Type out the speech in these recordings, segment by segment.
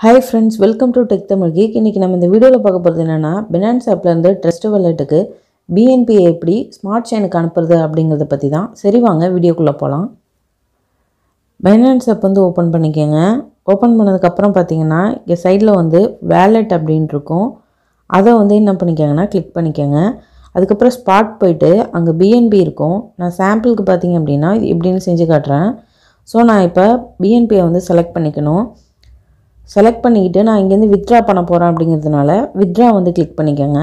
hi friends welcome to tech Tamil geek இன்றைக்கி நம்ம இந்த வீடியோவில் பார்க்க போகிறது என்னென்னா பினான்ஸ் ஆப்லேருந்து ட்ரஸ்ட் வாலெட்டுக்கு பிஎன்பி எப்படி ஸ்மார்ட் செயினுக்கு அனுப்புறது அப்படிங்கிறத பற்றி தான் சரி வாங்க வீடியோக்குள்ளே போகலாம் பைனான்ஸ் ஆப் வந்து ஓப்பன் பண்ணிக்கோங்க ஓப்பன் பண்ணதுக்கப்புறம் பார்த்தீங்கன்னா இங்கே சைடில் வந்து வேலெட் அப்படின்ட்டு இருக்கும் அதை வந்து என்ன பண்ணிக்கோங்கன்னா கிளிக் பண்ணிக்கோங்க அதுக்கப்புறம் ஸ்பாட் போயிட்டு அங்கே பிஎன்பி இருக்கும் நான் சாம்பிளுக்கு பார்த்தீங்க அப்படின்னா இது எப்படின்னு செஞ்சு காட்டுறேன் ஸோ நான் இப்போ பிஎன்பியை வந்து செலக்ட் பண்ணிக்கணும் செலக்ட் பண்ணிக்கிட்டு நான் இங்கேருந்து வித்ட்ரா பண்ண போகிறேன் அப்படிங்கிறதுனால வித்ட்ரா வந்து கிளிக் பண்ணிக்கோங்க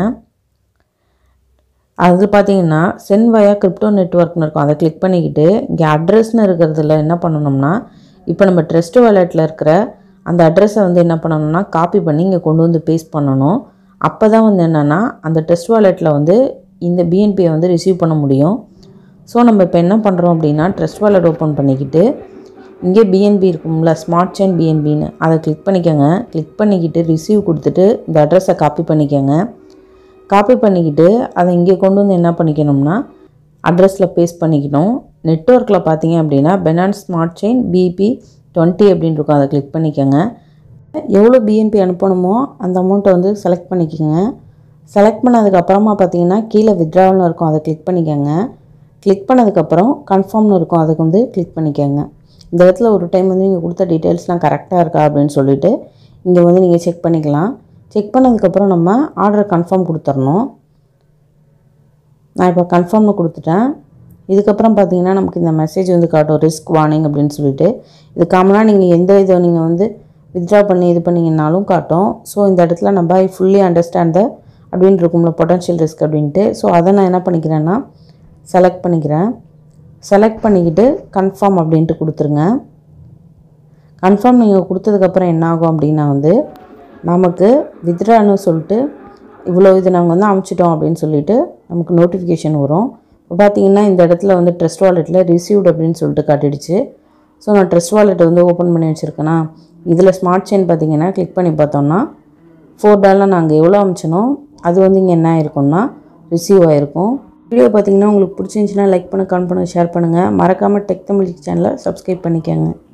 அது பார்த்தீங்கன்னா சென் வயா கிரிப்டோ நெட்ஒர்க்னு இருக்கும் அதை கிளிக் பண்ணிக்கிட்டு இங்கே அட்ரஸ்னு இருக்கிறதுல என்ன பண்ணணும்னா இப்போ நம்ம ட்ரெஸ்ட் வாலெட்டில் இருக்கிற அந்த அட்ரஸை வந்து என்ன பண்ணணும்னா காப்பி பண்ணி இங்கே கொண்டு வந்து பேஸ்ட் பண்ணணும் அப்போ தான் வந்து என்னென்னா அந்த டெஸ்ட் வாலெட்டில் வந்து இந்த பிஎன்பியை வந்து ரிசீவ் பண்ண முடியும் ஸோ நம்ம இப்போ என்ன பண்ணுறோம் அப்படின்னா ட்ரெஸ்ட் வாலெட் ஓப்பன் பண்ணிக்கிட்டு இங்கே பிஎன்பி இருக்கும்ல ஸ்மார்ட் செயின் பிஎன்பின்னு அதை கிளிக் பண்ணிக்கோங்க கிளிக் பண்ணிக்கிட்டு ரிசீவ் கொடுத்துட்டு இந்த அட்ரஸை காப்பி பண்ணிக்கோங்க காப்பி பண்ணிக்கிட்டு அதை இங்கே கொண்டு வந்து என்ன பண்ணிக்கணும்னா அட்ரஸில் பேஸ்ட் பண்ணிக்கணும் நெட்ஒர்க்கில் பார்த்தீங்க அப்படின்னா Binance smart chain BP twenty அப்படின்னு இருக்கும் அதை கிளிக் பண்ணிக்கோங்க எவ்வளோ பிஎன்பி அனுப்பணுமோ அந்த அமௌண்ட்டை வந்து செலக்ட் பண்ணிக்கோங்க செலக்ட் பண்ணதுக்கப்புறமா பார்த்தீங்கன்னா கீழே வித்ட்ராவல்னு இருக்கும் அதை கிளிக் பண்ணிக்கோங்க கிளிக் பண்ணதுக்கப்புறம் கன்ஃபார்ம்னு இருக்கும் அதுக்கு வந்து கிளிக் பண்ணிக்கோங்க இந்த இடத்துல ஒரு டைம் வந்து நீங்கள் கொடுத்த டீட்டெயில்ஸ்லாம் கரெக்டாக இருக்கா அப்படின்னு சொல்லிட்டு இங்கே வந்து நீங்கள் செக் பண்ணிக்கலாம் செக் பண்ணதுக்கப்புறம் நம்ம ஆர்டரை கன்ஃபார்ம் கொடுத்துடணும் நான் இப்போ கன்ஃபார்ம்னு கொடுத்துட்டேன் இதுக்கப்புறம் பார்த்தீங்கன்னா நமக்கு இந்த மெசேஜ் வந்து காட்டும் ரிஸ்க் வார்னிங் அப்படின்னு சொல்லிட்டு இது காமனாக நீங்கள் எந்த இதை நீங்கள் வந்து வித்ட்ரா பண்ணி இது பண்ணிங்கனாலும் காட்டும் ஸோ இந்த இடத்துல நம்ம ஐ ஃபுல்லி அண்டர்ஸ்டாண்ட் த அப்படின்னு இருக்கும்ல பொட்டன்ஷியல் ரிஸ்க் அப்படின்ட்டு ஸோ அதை நான் என்ன பண்ணிக்கிறேன்னா செலக்ட் பண்ணிக்கிறேன் செலக்ட் பண்ணிக்கிட்டு கன்ஃபார்ம் அப்படின்ட்டு கொடுத்துருங்க கன்ஃபார்ம் நீங்கள் கொடுத்ததுக்கப்புறம் என்ன ஆகும் அப்படின்னா வந்து நமக்கு வித்ட்ரான்னு சொல்லிட்டு இவ்வளோ இது நாங்கள் வந்து அமுச்சிட்டோம் அப்படின்னு சொல்லிட்டு நமக்கு நோட்டிஃபிகேஷன் வரும் இப்போ பார்த்தீங்கன்னா இந்த இடத்துல வந்து ட்ரெஸ்ட் வாலெட்டில் ரிசீவ்ட் அப்படின்னு சொல்லிட்டு காட்டிடுச்சு ஸோ நான் ட்ரெஸ்ட் வாலெட்டை வந்து ஓப்பன் பண்ணி வச்சுருக்கேன்னா இதில் ஸ்மார்ட் செயின் பார்த்தீங்கன்னா கிளிக் பண்ணி பார்த்தோம்னா ஃபோர் டாலர் நாங்கள் எவ்வளோ அமிச்சனோ அது வந்து இங்கே என்ன ஆயிருக்கும்னா ரிசீவ் ஆகிருக்கும் வீடியோ பார்த்தீங்கன்னா உங்களுக்கு பிடிச்சிருந்துச்சின்னா லைக் பண்ண கமெண்ட் பண்ணுங்கள் ஷேர் பண்ணுங்கள் மறக்காமல் டெக் தமிழ் சேனலை சப்ஸ்கிரைப் பண்ணிக்கோங்க